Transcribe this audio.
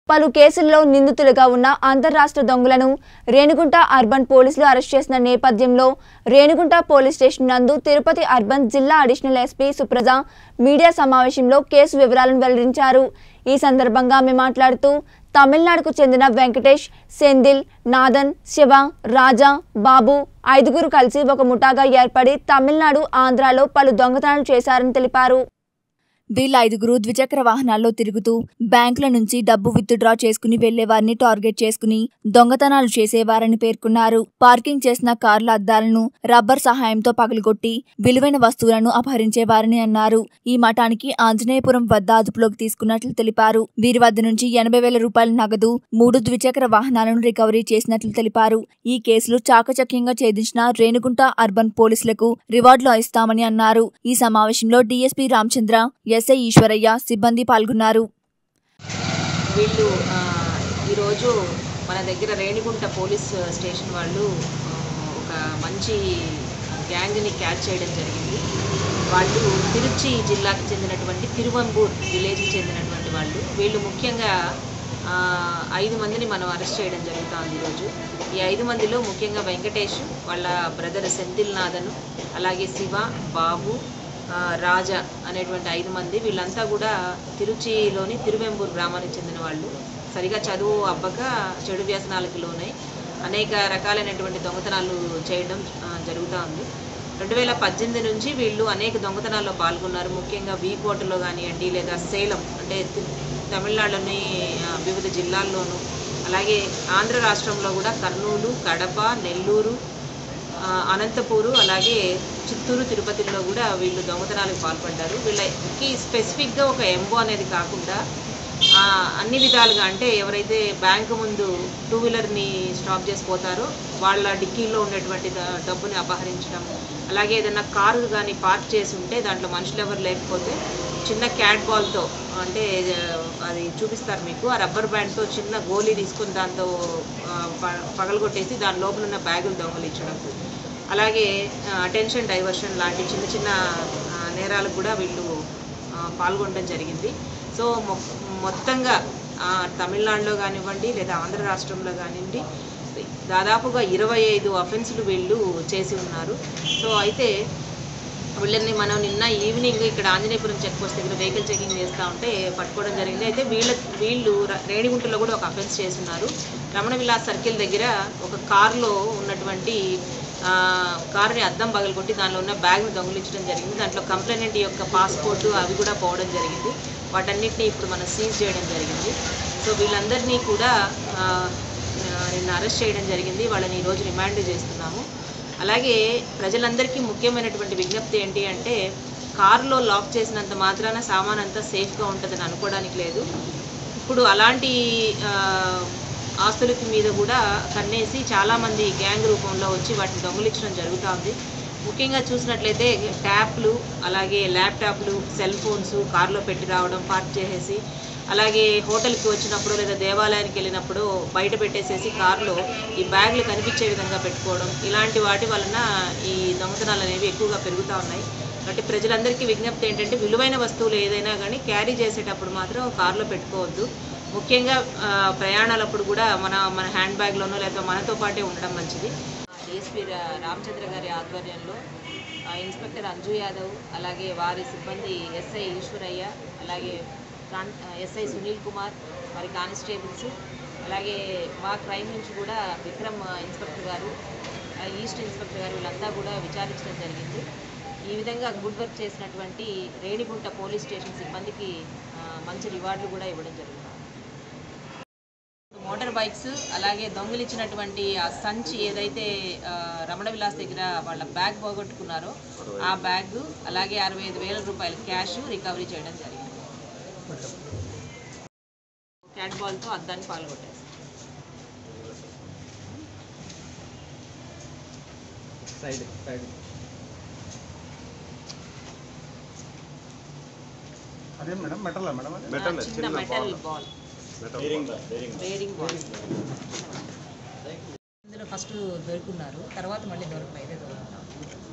పలు కేసుల్లో నిందితులుగా ఉన్న అంతర్రాష్ట్ర దొంగలను రేణిగుంట అర్బన్ పోలీసులు అరెస్ట్ చేసిన నేపథ్యంలో రేణిగుంట పోలీస్ స్టేషన్ నందు తిరుపతి అర్బన్ జిల్లా అడిషనల్ ఎస్పీ సుప్రజ మీడియా సమావేశంలో కేసు వివరాలను వెల్లడించారు ఈ సందర్భంగా ఆమె మాట్లాడుతూ తమిళనాడుకు చెందిన వెంకటేష్ సెందిల్ నాదన్ శివ రాజా బాబు ఐదుగురు కలిసి ఒక ముఠాగా ఏర్పడి తమిళనాడు ఆంధ్రాలో పలు దొంగతనాలు చేశారని తెలిపారు వీళ్ళ ఐదుగురు ద్విచక్ర వాహనాల్లో తిరుగుతూ బ్యాంకుల నుంచి డబ్బు విత్డ్రా చేసుకుని వెళ్లేవారిని టార్గెట్ చేసుకుని దొంగతనాలు చేసేవారని పేర్కొన్నారు పార్కింగ్ చేసిన కార్ల అద్దాలను రబ్బర్ సహాయంతో పగలగొట్టి విలువైన వస్తువులను అపహరించేవారని అన్నారు ఈ మఠానికి ఆంజనేయపురం వద్ద అదుపులోకి తీసుకున్నట్లు తెలిపారు వీరి వద్ద నుంచి ఎనభై వేల రూపాయల నగదు మూడు ద్విచక్ర వాహనాలను రికవరీ చేసినట్లు తెలిపారు ఈ కేసులు చాకచక్యంగా ఛేదించిన రేణుగుంట అర్బన్ పోలీసులకు రివార్డులు ఇస్తామని అన్నారు ఈ సమావేశంలో డీఎస్పీ రామచంద్ర ఎస్ఐ ఈశ్వరయ్య సిబ్బంది పాల్గొన్నారు వీళ్ళు ఆ, ఈరోజు మన దగ్గర రేణిగుంట పోలీస్ స్టేషన్ వాళ్ళు ఆ, ఒక మంచి గ్యాంగ్ని క్యాచ్ చేయడం జరిగింది వాళ్ళు తిరుచి జిల్లాకి చెందినటువంటి తిరువంబూర్ విలేజ్కి చెందినటువంటి వాళ్ళు వీళ్ళు ముఖ్యంగా ఆ, ఐదు మందిని మనం అరెస్ట్ చేయడం జరుగుతుంది ఈరోజు ఈ ఐదు మందిలో ముఖ్యంగా వెంకటేష్ వాళ్ళ బ్రదర్ సెంతిల్ నాథను అలాగే శివ బాబు ఆ, రాజా అనేటువంటి ఐదు మంది వీళ్ళంతా కూడా తిరుచిలోని తిరువెంబూరు గ్రామానికి చెందిన వాళ్ళు సరిగా చదువు అబ్బక చెడు వ్యసనాలకు లోనై అనేక రకాలైనటువంటి దొంగతనాలు చేయడం ఆ, జరుగుతూ ఉంది రెండు వేల పద్దెనిమిది నుంచి వీళ్ళు అనేక దొంగతనాల్లో పాల్గొన్నారు ముఖ్యంగా వీకోటలో కానివ్వండి లేదా సేలం అంటే తి- తమిళనాడులోని ఆ, వివిధ జిల్లాల్లోనూ అలాగే ఆంధ్ర రాష్ట్రంలో కూడా కర్నూలు కడప నెల్లూరు ఆ, అనంతపూరు అలాగే చిత్తూరు తిరుపతిలో కూడా వీళ్ళు దొంగతనాలకు పాల్పడ్డారు వీళ్ళకి స్పెసిఫిక్గా ఒక ఎంబో అనేది కాకుండా ఆ, అన్ని విధాలుగా అంటే ఎవరైతే బ్యాంకు ముందు టూ వీలర్ని స్టాప్ చేసి పోతారో వాళ్ళ డిక్కీలో ఉన్నటువంటి ద- డబ్బుని అపహరించడం అలాగే ఏదైనా కారు కానీ పార్క్ చేసి ఉంటే దాంట్లో మనుషులు ఎవరు లేకపోతే చిన్న క్యాట్ బాల్తో అంటే ఆ, అది చూపిస్తారు మీకు ఆ రబ్బర్ బ్యాండ్తో చిన్న గోలీ తీసుకుని దాంతో ఆ, ప- పగలగొట్టేసి దాని లోపల ఉన్న బ్యాగులు దొంగలించడం అలాగే అటెన్షన్ డైవర్షన్ లాంటి చిన్న చిన్న ఆ, నేరాలకు కూడా వీళ్ళు ఆ, పాల్గొనడం జరిగింది సో మొ- మొత్తంగా ఆ, తమిళనాడులో కానివ్వండి లేదా ఆంధ్ర రాష్ట్రంలో కానివ్వండి దాదాపుగా ఇరవై ఐదు అఫెన్సులు వీళ్ళు చేసి ఉన్నారు సో అయితే వీళ్ళని మనం నిన్న ఈవినింగ్ ఇక్కడ ఆంజనేయపురం చెక్ పోస్ట్ దగ్గర వెహికల్ చెకింగ్ చేస్తూ ఉంటే పట్టుకోవడం జరిగింది అయితే వీళ్ళ వీళ్ళు ర- రేణిగుంటలో కూడా ఒక అఫెన్స్ చేస్తున్నారు రమణ విలాస్ సర్కిల్ దగ్గర ఒక కారులో ఉన్నటువంటి ఆ, కారుని అద్దం పగలగొట్టి దానిలో ఉన్న బ్యాగ్ని దొంగిలించడం జరిగింది దాంట్లో కంప్లైనెంట్ యొక్క పాస్పోర్టు అవి కూడా పోవడం జరిగింది వాటన్నిటిని ఇప్పుడు మనం సీజ్ చేయడం జరిగింది సో వీళ్ళందరినీ కూడా ఆ, ఆ, నిన్న అరెస్ట్ చేయడం జరిగింది వాళ్ళని ఈరోజు రిమాండ్ చేస్తున్నాము అలాగే ప్రజలందరికీ ముఖ్యమైనటువంటి విజ్ఞప్తి ఏంటి అంటే కారులో లాక్ చేసినంత మాత్రాన సామాన్ అంతా సేఫ్గా ఉంటుందని అనుకోవడానికి లేదు ఇప్పుడు అలాంటి ఆ, ఆస్తులకి మీద కూడా కన్నేసి చాలామంది గ్యాంగ్ రూపంలో వచ్చి వాటిని దొంగిలించడం జరుగుతూ ఉంది ముఖ్యంగా చూసినట్లయితే ట్యాప్లు అలాగే ల్యాప్టాప్లు సెల్ ఫోన్స్ కారులో పెట్టి రావడం పార్క్ చేసేసి అలాగే హోటల్కి వచ్చినప్పుడు లేదా దేవాలయానికి వెళ్ళినప్పుడు బయట పెట్టేసేసి కారులో ఈ బ్యాగులు కనిపించే విధంగా పెట్టుకోవడం ఇలాంటి వాటి వలన ఈ దొంగతనాలు అనేవి ఎక్కువగా పెరుగుతూ ఉన్నాయి కాబట్టి ప్రజలందరికీ విజ్ఞప్తి ఏంటంటే విలువైన వస్తువులు ఏదైనా కానీ క్యారీ చేసేటప్పుడు మాత్రం కారులో పెట్టుకోవద్దు ముఖ్యంగా ఆ, ప్రయాణాలప్పుడు కూడా మన మన హ్యాండ్ బ్యాగ్లోనో లేదా మనతో పాటే ఉండడం మంచిది డిఎస్పీ రామచంద్ర గారి ఆధ్వర్యంలో ఆ, ఇన్స్పెక్టర్ అంజు యాదవ్ అలాగే వారి సిబ్బంది ఎస్ఐ ఈశ్వరయ్య అలాగే కాన్ ఎస్ఐ సునీల్ కుమార్ వారి కానిస్టేబుల్స్ అలాగే మా క్రైమ్ నుంచి కూడా విక్రమ్ ఆ, ఇన్స్పెక్టర్ గారు ఆ, ఈస్ట్ ఇన్స్పెక్టర్ గారు వీళ్ళంతా కూడా విచారించడం జరిగింది ఈ విధంగా గుడ్ వర్క్ చేసినటువంటి రేణిగుంట పోలీస్ స్టేషన్ సిబ్బందికి ఆ, మంచి రివార్డులు కూడా ఇవ్వడం జరుగుతుంది మోటార్ బైక్స్ అలాగే దొంగిలించినటువంటి ఆ సంచి ఏదైతే ఆ, రమణ విలాస్ దగ్గర వాళ్ళ బ్యాగ్ పోగొట్టుకున్నారో ఆ బ్యాగ్ అలాగే అరవై ఐదు వేల రూపాయల క్యాష్ రికవరీ చేయడం జరిగింది క్యాట్ బాల్తో అద్దాన్ని పాల్గొట్టేసి సైడ్ సైడ్ అదే మేడం మెటలా మేడం అది ఆ, చిన్న మెటల్ బాల్ బేరింగ్ బాల్ ఇందులో ఫస్ట్ దొరుకున్నారు తర్వాత మళ్ళీ దొరకలేదు దొరుకుతాం